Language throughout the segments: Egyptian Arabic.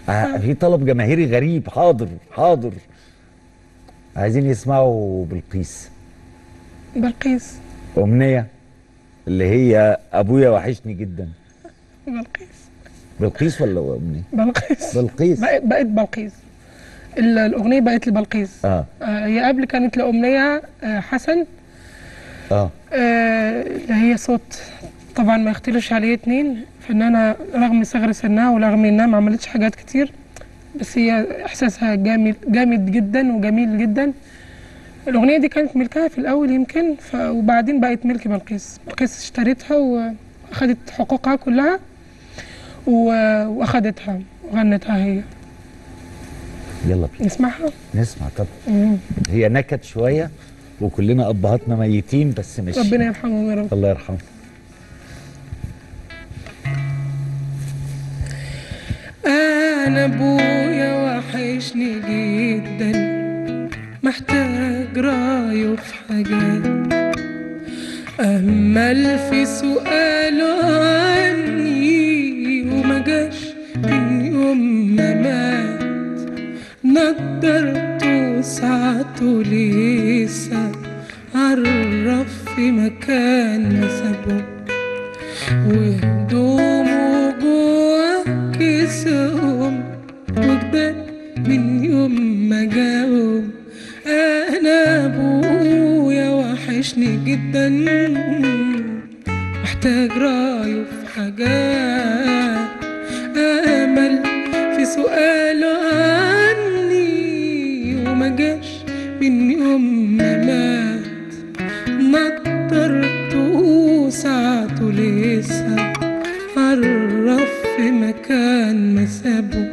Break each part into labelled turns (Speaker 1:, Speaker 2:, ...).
Speaker 1: آه، في طلب جماهيري غريب حاضر حاضر عايزين يسمعوا بلقيس
Speaker 2: بلقيس
Speaker 1: أمنية اللي هي أبويا وحشني جدا
Speaker 2: بلقيس
Speaker 1: بلقيس ولا أمنية؟
Speaker 2: بلقيس
Speaker 1: بلقيس
Speaker 2: بقت بقت بلقيس ال- الأغنية بقت لبلقيس
Speaker 1: اه
Speaker 2: آه، هي قبل كانت لأمنية آه، حسن
Speaker 1: اه
Speaker 2: آه، اللي هي صوت طبعا ما يختلفش عليه اتنين فنانة رغم صغر سنها ورغم انها ما عملتش حاجات كتير بس هي احساسها جامد جامد جدا وجميل جدا الاغنيه دي كانت ملكها في الاول يمكن ف... وبعدين بقت ملك بلقيس بلقيس اشترتها واخدت حقوقها كلها و... واخدتها وغنتها هي
Speaker 1: يلا بينا
Speaker 2: نسمعها
Speaker 1: نسمع طب
Speaker 2: مم.
Speaker 1: هي نكت شوية وكلنا أبهاتنا ميتين بس مش
Speaker 2: ربنا يرحمه يا رب
Speaker 1: الله يرحمه
Speaker 2: أنا أبويا وحشني جدا محتاج رايه في حاجات أمل في سؤاله عني وما جاش من يوم ما مات نضرته ساعته لسه عرف في مكان ما سابه وهدومه جوا كيسهم وجدان من يوم ما جاهم انا ابويا وحشني جدا محتاج رايه في حاجات امل في سؤاله عني وما جاش من يوم ما مات نطرته ساعته لسه عرف في مكان ما سابه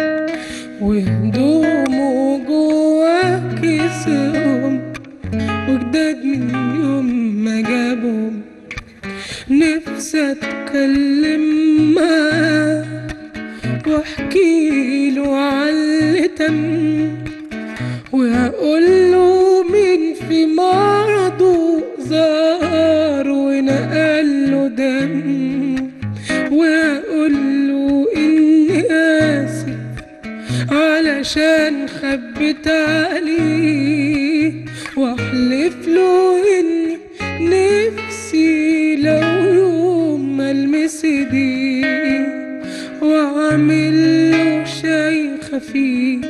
Speaker 2: وهدومه جوا كيسهم وجداد من يوم ما جابهم نفسي اتكلم معاه واحكي له عن اللي تم وهقول له مين في مرضه زار ونقل له دم وهقول له اني اسف علشان خبت عليه واحلف له اني نفسي لو يوم ما المس ايديه واعمل له شاي خفيف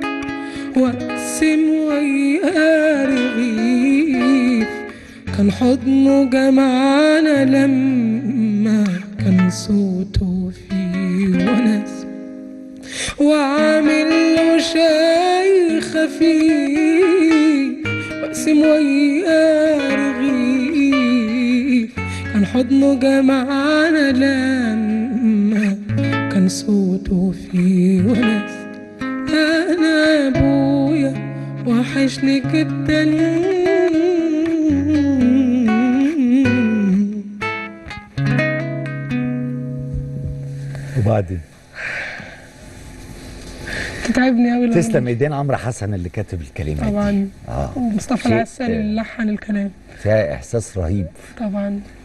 Speaker 2: واقسم وياه رغيف كان حضنه جمعنا لما كان صوته فيه ونس واعمل له شاي خفيف واقسم وياه رغيف كان حضنه جمعنا لما كان صوته فيه ونس انا ابويا وحشني جدا
Speaker 1: وبعدين
Speaker 2: تتعبني قوي
Speaker 1: تسلم ايدين عمرو حسن اللي كاتب الكلمات
Speaker 2: طبعا
Speaker 1: اه
Speaker 2: ومصطفى
Speaker 1: شيء-
Speaker 2: العسل اللي لحن الكلام
Speaker 1: فيها احساس رهيب
Speaker 2: طبعا